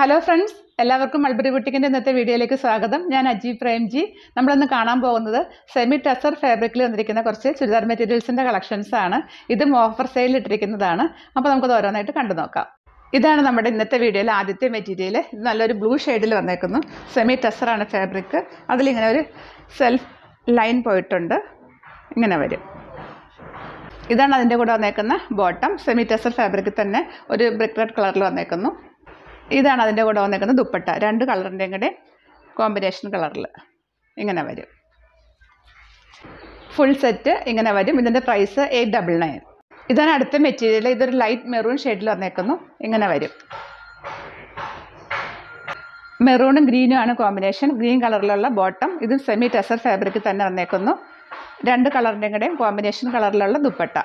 hello friends എല്ലാവർക്കും Mulberry ബുട്ടിക്കിൻ്റെ ഇന്നത്തെ വീഡിയോയിലേക്ക് സ്വാഗതം ഞാൻ അജി പ്രേംജി നമ്മളിന്ന് കാണാൻ പോകുന്നത് സെമി ടെസർ ഫാബ്രിക്കിൽ വന്നിരിക്കുന്ന കുറച്ച് ചുരിദാർ മെറ്റീരിയൽസിൻ്റെ കളക്ഷൻസ് ആണ് ഇതും ഓഫർ സെയിലിൽ ഇട്ടിരിക്കുന്നതാണ് അപ്പോൾ നമുക്കത് ഓരോന്നായിട്ട് കണ്ടു നോക്കാം ഇതാണ് നമ്മുടെ ഇന്നത്തെ വീഡിയോയിലെ ആദ്യത്തെ മെറ്റീരിയൽ ഇത് നല്ലൊരു ബ്ലൂ ഷെയ്ഡിൽ വന്നേക്കുന്നു സെമി ടെസറാണ് ഫാബ്രിക് അതിലിങ്ങനെ ഒരു സെൽഫ് ലൈൻ പോയിട്ടുണ്ട് ഇങ്ങനെ വരും ഇതാണ് അതിൻ്റെ കൂടെ വന്നേക്കുന്ന ബോട്ടം സെമി ടെസർ ഫാബ്രിക്കിൽ തന്നെ ഒരു ബ്രിക്ക് റെഡ് കളറിൽ വന്നേക്കുന്നു ഇതാണ് അതിൻ്റെ കൂടെ വന്നേക്കുന്ന ദുപ്പട്ട രണ്ട് കളറിൻ്റെയും കൂടെ കോമ്പിനേഷൻ കളറിൽ ഇങ്ങനെ വരും ഫുൾ സെറ്റ് ഇങ്ങനെ വരും ഇതിൻ്റെ പ്രൈസ് എയ്റ്റ് ഡബിൾ നയൻ ഇതാണ് അടുത്ത മെറ്റീരിയൽ ഇതൊരു ലൈറ്റ് മെറൂൺ ഷെയ്ഡിൽ വന്നേക്കുന്നു ഇങ്ങനെ വരും മെറൂണും ഗ്രീനും ആണ് കോമ്പിനേഷൻ ഗ്രീൻ കളറിലുള്ള ബോട്ടം ഇതും സെമി ടെസർ ഫാബ്രിക്കിൽ തന്നെ വന്നേക്കുന്നു രണ്ട് കളറിൻ്റെയും കൂടെയും കോമ്പിനേഷൻ കളറിലുള്ള ദുപ്പട്ട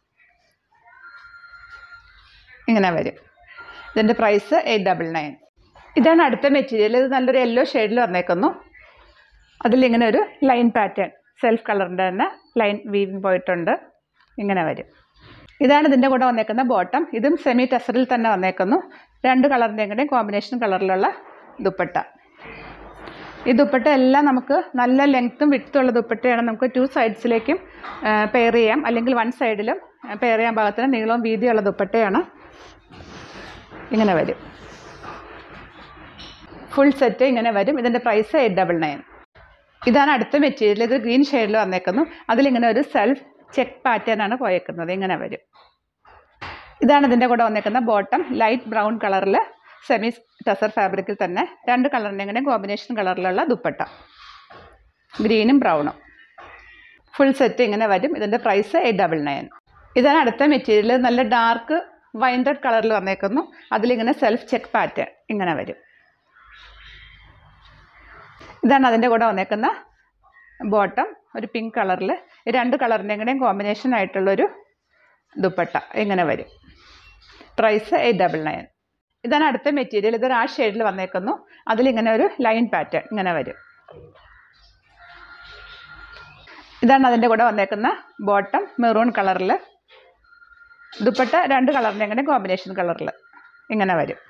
ഇങ്ങനെ വരും ഇതിൻ്റെ പ്രൈസ് എയ്റ്റ് ഡബിൾ നയൻ ഇതാണ് അടുത്ത മെറ്റീരിയൽ ഇത് നല്ലൊരു യെല്ലോ ഷെയ്ഡിൽ വന്നേക്കുന്നു അതിലിങ്ങനെ ഒരു ലൈൻ പാറ്റേൺ സെൽഫ് കളറിൻ്റെ തന്നെ ലൈൻ വീവിങ് പോയിട്ടുണ്ട് ഇങ്ങനെ വരും ഇതാണ് ഇതിൻ്റെ കൂടെ വന്നേക്കുന്ന ബോട്ടം ഇതും സെമി ടെസറിൽ തന്നെ വന്നേക്കുന്നു രണ്ട് കളറിൻ്റെയും കൂടെയും കോമ്പിനേഷൻ കളറിലുള്ള ദുപ്പട്ട ഈ ദുപ്പട്ട എല്ലാം നമുക്ക് നല്ല ലെങ്ത്തും വിട്ടുള്ള ദുപ്പട്ടയാണ് നമുക്ക് ടു സൈഡ്സിലേക്കും പെയർ ചെയ്യാം അല്ലെങ്കിൽ വൺ സൈഡിലും പെയർ ചെയ്യാൻ പാകത്തിന് നീളവും വീതിയുള്ള ദുപ്പട്ടയാണ് ഇങ്ങനെ വരും ഫുൾ സെറ്റ് ഇങ്ങനെ വരും ഇതിൻ്റെ പ്രൈസ് എയ്റ്റ് ഡബിൾ നയൻ ഇതാണ് അടുത്ത മെറ്റീരിയൽ ഇത് ഗ്രീൻ ഷെയ്ഡിൽ വന്നേക്കുന്നു അതിലിങ്ങനെ ഒരു സെൽഫ് ചെക്ക് പാറ്റേൺ ആണ് പോയേക്കുന്നത് ഇങ്ങനെ വരും ഇതാണ് ഇതിൻ്റെ കൂടെ വന്നേക്കുന്ന ബോട്ടം ലൈറ്റ് ബ്രൗൺ കളറിൽ സെമി ടസർ ഫാബ്രിക്കിൽ തന്നെ രണ്ട് കളറിൻ്റെ ഇങ്ങനെ കോമ്പിനേഷൻ കളറിലുള്ള ദുപ്പട്ട ഗ്രീനും ബ്രൗണും ഫുൾ സെറ്റ് ഇങ്ങനെ വരും ഇതിൻ്റെ പ്രൈസ് എയ്റ്റ് ഡബിൾ നയൻ ഇതാണ് അടുത്ത മെറ്റീരിയൽ നല്ല ഡാർക്ക് വൈൻ റെഡ് കളറിൽ വന്നേക്കുന്നു അതിലിങ്ങനെ സെൽഫ് ചെക്ക് പാറ്റേൺ ഇങ്ങനെ വരും ഇതാണ് അതിൻ്റെ കൂടെ വന്നേക്കുന്ന ബോട്ടം ഒരു പിങ്ക് കളറിൽ രണ്ട് കളറിൻ്റെ കൂടെയും കോമ്പിനേഷൻ ആയിട്ടുള്ളൊരു ദുപ്പട്ട ഇങ്ങനെ വരും പ്രൈസ് എയ്റ്റ് ഡബിൾ നയൻ ഇതാണ് അടുത്ത മെറ്റീരിയൽ ഇതൊരു ആ ഷെയ്ഡിൽ വന്നേക്കുന്നു അതിലിങ്ങനെ ഒരു ലൈൻ പാറ്റേൺ ഇങ്ങനെ വരും ഇതാണ് അതിൻ്റെ കൂടെ വന്നേക്കുന്ന ബോട്ടം മെറൂൺ കളറിൽ ദുപ്പട്ട രണ്ട് കളറിൻ്റെ അങ്ങനെ കോമ്പിനേഷൻ കളറിൽ ഇങ്ങനെ വരും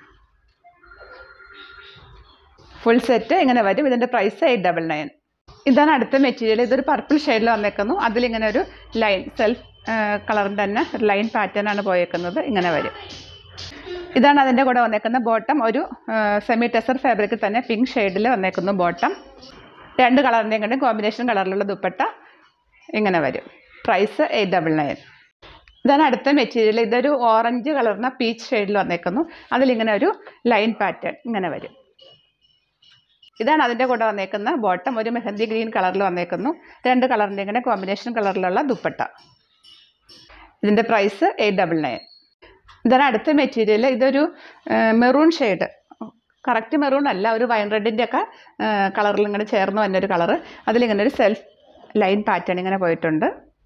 ഫുൾ സെറ്റ് ഇങ്ങനെ വരും ഇതിൻ്റെ പ്രൈസ് എയ്റ്റ് ഡബിൾ നയൻ ഇതാണ് അടുത്ത മെറ്റീരിയൽ ഇതൊരു പർപ്പിൾ ഷെയ്ഡിൽ വന്നേക്കുന്നു അതിലിങ്ങനെ ഒരു ലൈൻ സെൽഫ് കളറിൻ്റെ തന്നെ ഒരു ലൈൻ പാറ്റേൺ ആണ് പോയേക്കുന്നത് ഇങ്ങനെ വരും ഇതാണ് അതിൻ്റെ കൂടെ വന്നേക്കുന്ന ബോട്ടം ഒരു സെമി ടെസർ ഫാബ്രിക്കിൽ തന്നെ പിങ്ക് ഷെയ്ഡിൽ വന്നേക്കുന്നു ബോട്ടം രണ്ട് കളറിൻ്റെയും കൂടെ കോമ്പിനേഷൻ കളറിലുള്ള ദുപ്പട്ട ഇങ്ങനെ വരും പ്രൈസ് എയ്റ്റ് ഡബിൾ നയൻ ഇതാണ് അടുത്ത മെറ്റീരിയൽ ഇതൊരു ഓറഞ്ച് കളറിന് പീച്ച് ഷെയ്ഡിൽ വന്നേക്കുന്നു അതിലിങ്ങനെ ഒരു ലൈൻ പാറ്റേൺ ഇങ്ങനെ വരും ഇതാണ് അതിൻ്റെ കൂടെ വന്നേക്കുന്ന ബോട്ടം ഒരു മെഹന്തി ഗ്രീൻ കളറിൽ വന്നേക്കുന്നു രണ്ട് കളറിൻ്റെ ഇങ്ങനെ കോമ്പിനേഷൻ കളറിലുള്ള ദുപ്പട്ട ഇതിൻ്റെ പ്രൈസ് എയ്റ്റ് ഡബിൾ നയൻ ഇതാണ് അടുത്ത മെറ്റീരിയൽ ഇതൊരു മെറൂൺ ഷെയ്ഡ് കറക്റ്റ് മെറൂൺ അല്ല ഒരു വൈൻ റെഡിൻ്റെ ഒക്കെ കളറിൽ ഇങ്ങനെ ചേർന്ന് വന്നൊരു കളറ് അതിലിങ്ങനെ ഒരു സെൽഫ് ലൈൻ പാറ്റേൺ ഇങ്ങനെ പോയിട്ടുണ്ട്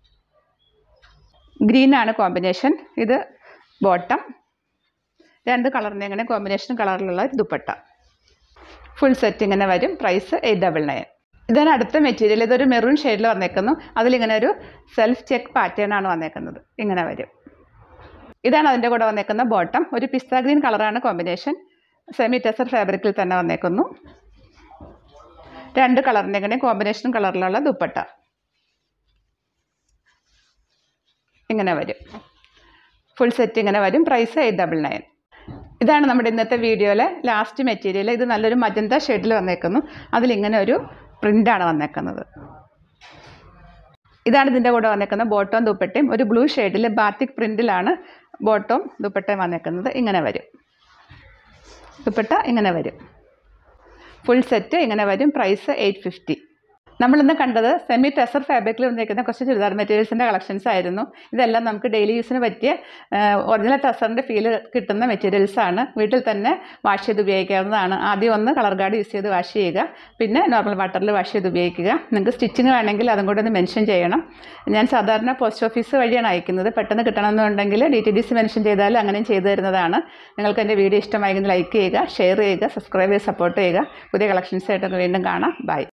ഗ്രീനാണ് കോമ്പിനേഷൻ ഇത് ബോട്ടം രണ്ട് കളറിൻ്റെ ഇങ്ങനെ കോമ്പിനേഷൻ കളറിലുള്ള ഒരു ദുപ്പട്ട ഫുൾ സെറ്റ് ഇങ്ങനെ വരും പ്രൈസ് എയ്റ്റ് ഡബിൾ നയൻ ഇതാണ് അടുത്ത മെറ്റീരിയൽ ഇതൊരു മെറൂൺ ഷെയ്ഡിൽ വന്നേക്കുന്നു അതിലിങ്ങനെ ഒരു സെൽഫ് ചെക്ക് പാറ്റേൺ ആണ് വന്നേക്കുന്നത് ഇങ്ങനെ വരും ഇതാണ് അതിൻ്റെ കൂടെ വന്നേക്കുന്ന ബോട്ടം ഒരു പിസ്ത ഗ്രീൻ കളറാണ് കോമ്പിനേഷൻ സെമി ടെസർ ഫാബ്രിക്കിൽ തന്നെ വന്നേക്കുന്നു രണ്ട് കളറിൻ്റെ ഇങ്ങനെ കോമ്പിനേഷൻ കളറിലുള്ള ദുപ്പട്ട ഇങ്ങനെ വരും ഫുൾ സെറ്റ് ഇങ്ങനെ വരും പ്രൈസ് എയ്റ്റ് ഡബിൾ നയൻ ഇതാണ് നമ്മുടെ ഇന്നത്തെ വീഡിയോയിലെ ലാസ്റ്റ് മെറ്റീരിയൽ ഇത് നല്ലൊരു മജന്ത ഷെയ്ഡിൽ വന്നേക്കുന്നു അതിലിങ്ങനെ ഒരു പ്രിൻ്റാണ് വന്നേക്കുന്നത് ഇതാണ് ഇതിൻ്റെ കൂടെ വന്നേക്കുന്ന ബോട്ടവും ദുപ്പട്ടയും ഒരു ബ്ലൂ ഷെയ്ഡിൽ ബാത്തിക് പ്രിൻറ്റിലാണ് ബോട്ടവും ദുപ്പട്ടയും വന്നേക്കുന്നത് ഇങ്ങനെ വരും ദുപ്പട്ട ഇങ്ങനെ വരും ഫുൾ സെറ്റ് ഇങ്ങനെ വരും പ്രൈസ് എയ്റ്റ് ഫിഫ്റ്റി നമ്മളിന്ന് കണ്ടത് സെമി ടെസർ ഫാബ്രിക്കിൽ വന്നിരിക്കുന്ന കുറച്ച് ചുരിദാർ മെറ്റീരിയൽസിൻ്റെ കളക്ഷൻസ് ആയിരുന്നു ഇതെല്ലാം നമുക്ക് ഡെയിലി യൂസിന് പറ്റിയ ഒറിജിനൽ ടെസറിൻ്റെ ഫീൽ കിട്ടുന്ന മെറ്റീരിയൽസ് ആണ് വീട്ടിൽ തന്നെ വാഷ് ചെയ്ത് ഉപയോഗിക്കാവുന്നതാണ് ആദ്യം ഒന്ന് കളർ ഗാർഡ് യൂസ് ചെയ്ത് വാഷ് ചെയ്യുക പിന്നെ നോർമൽ വാട്ടറിൽ വാഷ് ചെയ്ത് ഉപയോഗിക്കുക നിങ്ങൾക്ക് സ്റ്റിച്ചിങ് വേണമെങ്കിൽ അതും കൂടെ ഒന്ന് മെൻഷൻ ചെയ്യണം ഞാൻ സാധാരണ പോസ്റ്റ് ഓഫീസ് വഴിയാണ് അയക്കുന്നത് പെട്ടെന്ന് കിട്ടണമെന്നുണ്ടെങ്കിൽ D T D C mention ചെയ്താൽ അങ്ങനെയും ചെയ്തു തരുന്നതാണ് നിങ്ങൾക്ക് എൻ്റെ വീഡിയോ ഇഷ്ടമായെങ്കിൽ ലൈക്ക് ചെയ്യുക ഷെയർ ചെയ്യുക സബ്സ്ക്രൈബ് ചെയ്ത് സപ്പോർട്ട് ചെയ്യുക പുതിയ കളക്ഷൻസ് ആയിട്ടൊക്കെ വീണ്ടും കാണാം ബൈ